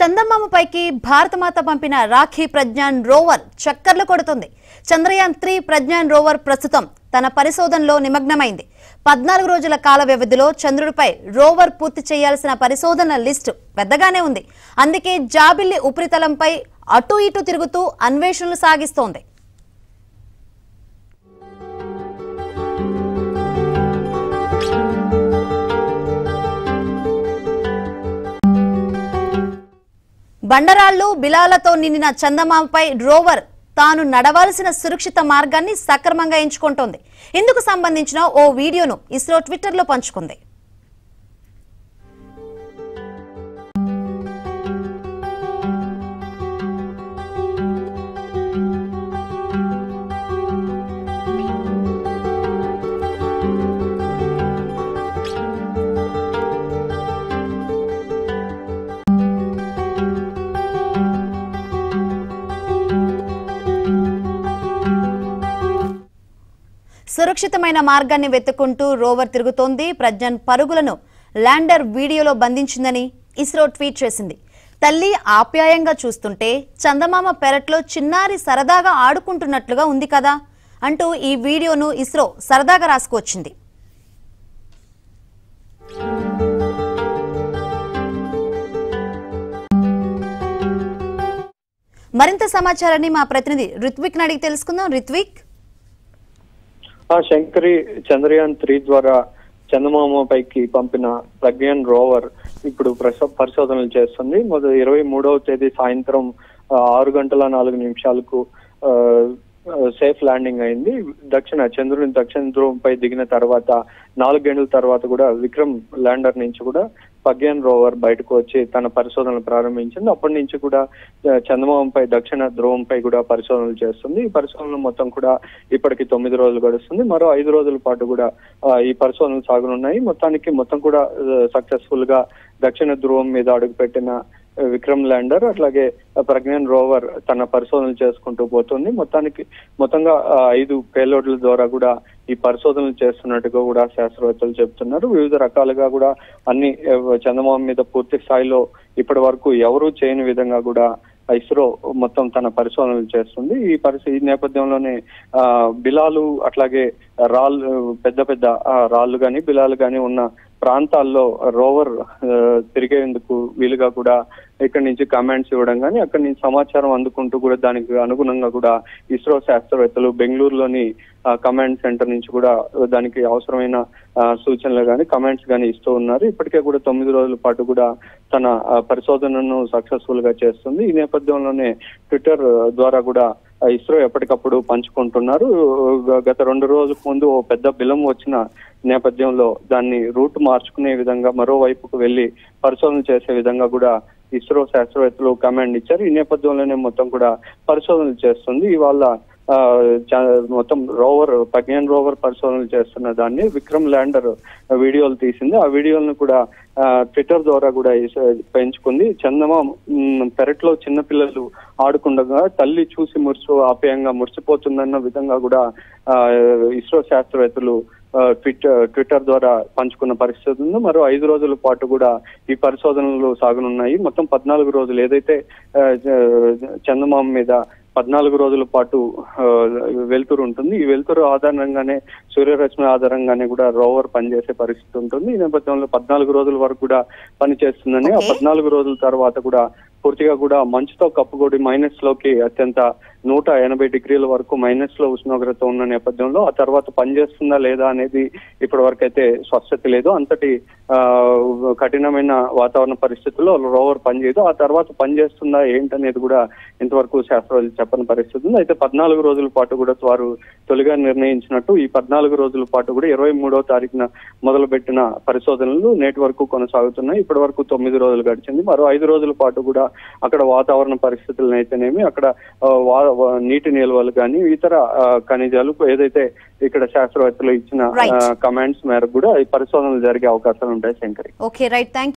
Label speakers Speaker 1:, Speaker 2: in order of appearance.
Speaker 1: చందమామపైకి భారతమాత పంపిన రాఖీ ప్రజ్ఞాన్ రోవర్ చక్కర్లు కొడుతుంది చంద్రయాన్ త్రీ ప్రజ్ఞాన్ రోవర్ ప్రస్తుతం తన పరిశోధనలో నిమగ్నమైంది పద్నాలుగు రోజుల కాల వ్యవధిలో చంద్రుడిపై రోవర్ పూర్తి చేయాల్సిన పరిశోధనల లిస్టు పెద్దగానే ఉంది అందుకే జాబిల్లి ఉపరితలంపై అటు ఇటు తిరుగుతూ అన్వేషణలు సాగిస్తోంది బండరాళ్లు బిలాలతో నిండిన చందమామపై రోవర్ తాను నడవాల్సిన సురక్షిత మార్గాన్ని సక్రమంగా ఎంచుకుంటోంది ఇందుకు సంబంధించిన ఓ వీడియోను ఇస్రో ట్విట్టర్లో పంచుకుంది సురక్షితమైన మార్గాన్ని వెతుక్కుంటూ రోవర్ తిరుగుతోంది ప్రజ్ఞాన్ పరుగులను ల్యాండర్ వీడియోలో బంధించిందని ఇస్రో ట్వీట్ చేసింది తల్లి ఆప్యాయంగా చూస్తుంటే చందమామ పెరట్లో చిన్నారి సరదాగా ఆడుకుంటున్నట్లుగా ఉంది కదా అంటూ ఈ వీడియోను ఇస్రో సరదాగా రాసుకొచ్చింది మరింత సమాచారాన్ని మా ప్రతినిధి రిత్విక్ అడిగి తెలుసుకుందాం రిత్విక్
Speaker 2: ఆ శంకరి చంద్రయాన్ త్రీ ద్వారా చందమామ పైకి పంపిన ప్రజ్ఞాన్ రోవర్ ఇప్పుడు ప్రస- పరిశోధనలు చేస్తుంది మొదటి ఇరవై మూడవ తేదీ సాయంత్రం ఆ, ఆరు గంటల నాలుగు నిమిషాలకు ఆ, ఆ, సేఫ్ ల్యాండింగ్ అయింది దక్షిణ చంద్రుని దక్షిణ ధ్రువంపై దిగిన తర్వాత నాలుగు గంటల తర్వాత కూడా విక్రమ్ ల్యాండర్ నుంచి కూడా ప్రజ్ఞాన్ రోవర్ బయటకు వచ్చి తన పరిశోధనలు ప్రారంభించింది అప్పటి నుంచి కూడా ఆ, చందమామంపై దక్షిణ ధ్రువంపై కూడా పరిశోధనలు చేస్తుంది ఈ పరిశోధనలు మొత్తం కూడా ఇప్పటికి తొమ్మిది రోజులు గడుస్తుంది మరో ఐదు రోజుల పాటు కూడా ఆ, ఈ పరిశోధనలు సాగనున్నాయి మొత్తానికి మొత్తం కూడా సక్సెస్ఫుల్ గా దక్షిణ ధ్రువం మీద అడుగుపెట్టిన ఆ, విక్రమ్ ల్యాండర్ అట్లాగే ఆ, ప్రజ్ఞాన్ రోవర్ తన పరిశోధనలు చేసుకుంటూ పోతుంది మొత్తానికి మొత్తంగా ఆ, ఐదు పేలోడ్ల ద్వారా కూడా ఈ పరిశోధనలు చేస్తున్నట్టుగా కూడా శాస్త్రవేత్తలు చెప్తున్నారు వివిధ రకాలుగా కూడా అన్ని ఆ, చందమామ మీద పూర్తి స్థాయిలో ఇప్పటి వరకు ఎవరూ చేయని విధంగా కూడా ఇస్రో మొత్తం తన పరిశోధనలు చేస్తుంది ఈ పరిస్థితి ఈ నేపథ్యంలోనే ఆ బిలాలు అట్లాగే రాళ్ళు పెద్ద పెద్ద ఆ, రాళ్ళు గాని బిలాలు గాని ఉన్న ప్రాంతాల్లో రోవర్ ఆ, తిరిగేందుకు వీలుగా కూడా ఇక్కడి నుంచి కమాండ్స్ ఇవ్వడం కానీ అక్కడి నుంచి సమాచారం అందుకుంటూ కూడా దానికి అనుగుణంగా కూడా ఇస్రో శాస్త్రవేత్తలు బెంగళూరులోని కమాండ్ సెంటర్ నుంచి కూడా దానికి అవసరమైన ఆ, సూచనలు కానీ కమాండ్స్ కానీ ఇస్తూ ఉన్నారు ఇప్పటికే కూడా తొమ్మిది రోజుల పాటు కూడా తన ఆ, పరిశోధనను సక్సెస్ఫుల్ గా చేస్తుంది ఈ నేపథ్యంలోనే ట్విట్టర్ ద్వారా కూడా ఆ, ఇస్రో ఎప్పటికప్పుడు పంచుకుంటున్నారు గ- గత రెండు రోజుల ముందు ఓ పెద్ద బిలం వచ్చిన నేపథ్యంలో దాన్ని రూట్ మార్చుకునే విధంగా మరోవైపుకు వెళ్లి పరిశోధన చేసే విధంగా కూడా ఇస్రో శాస్త్రవేత్తలు కమాండ్ ఇచ్చారు ఈ నేపథ్యంలోనే మొత్తం కూడా పరిశోధనలు చేస్తుంది ఇవాళ ఆ, చ- మొత్తం రోవర్ ప్రజ్ఞాన్ రోవర్ పరిశోధనలు చేస్తున్న దాన్ని విక్రమ్ ల్యాండర్ వీడియోలు తీసింది ఆ వీడియోలను కూడా ఆ, ట్విట్టర్ ద్వారా కూడా ఇస్- పెంచుకుంది చందమా మ్, పెరట్లో చిన్నపిల్లలు ఆడుకుండగా తల్లి చూసి మురిసి ఆప్యాయంగా మురిసిపోతుందన్న విధంగా కూడా ఆ, ఇస్రో శాస్త్రవేత్తలు ఆ, ట్విట్టర్ ట్విట్టర్ ద్వారా పంచుకున్న పరిస్థితి ఉంది మరో ఐదు రోజుల పాటు కూడా ఈ పరిశోధనలు సాగనున్నాయి మొత్తం పద్నాలుగు రోజులు ఏదైతే ఆ, జ- చందమామ మీద పద్నాలుగు రోజుల పాటు ఆ, వెలుతురు ఉంటుంది ఈ వెలుతురు ఆధారంగానే సూర్యరశ్మి ఆధారంగానే కూడా రోవర్ పనిచేసే పరిస్థితి ఉంటుంది ఈ నేపథ్యంలో పద్నాలుగు రోజుల వరకు కూడా పనిచేస్తుందని ఆ
Speaker 1: Okay.
Speaker 2: పద్నాలుగు రోజుల తర్వాత కూడా పూర్తిగా కూడా మంచుతో కప్పుకొడి మైనస్ లోకి అత్యంత నూట ఎనభై డిగ్రీల వరకు మైనస్ లో ఉష్ణోగ్రత ఉన్న నేపథ్యంలో ఆ తర్వాత పనిచేస్తుందా లేదా అనేది ఇప్పటి వరకు అయితే స్వస్థత లేదు అంతటి ఆ, కఠినమైన వాతావరణ పరిస్థితుల్లో రోవర్ పనిచేయదు ఆ తర్వాత పనిచేస్తుందా ఏంటనేది కూడా ఇంతవరకు శాస్త్రవేత్తలు చెప్పని పరిస్థితి ఉంది అయితే పద్నాలుగు రోజుల పాటు కూడా వారు తొలిగా నిర్ణయించినట్టు ఈ పద్నాలుగు రోజుల పాటు కూడా ఇరవై మూడవ తారీఖున మొదలుపెట్టిన పరిశోధనలు నేటి వరకు కొనసాగుతున్నాయి ఇప్పటి వరకు తొమ్మిది రోజులు గడిచింది మరో ఐదు రోజుల పాటు కూడా అక్కడ వాతావరణ పరిస్థితులను అయితేనేమి అక్కడ ఆ, వా- వా- నీటి నిల్వలు కానీ ఇతర ఆ, ఖనిజాలు ఏదైతే ఇక్కడ శాస్త్రవేత్తలు ఇచ్చిన
Speaker 1: Right.
Speaker 2: కమాండ్స్ మేరకు కూడా ఈ పరిశోధనలు జరిగే అవకాశాలు ఉంటాయి శంకరి
Speaker 1: ఓకే రైట్ థ్యాంక్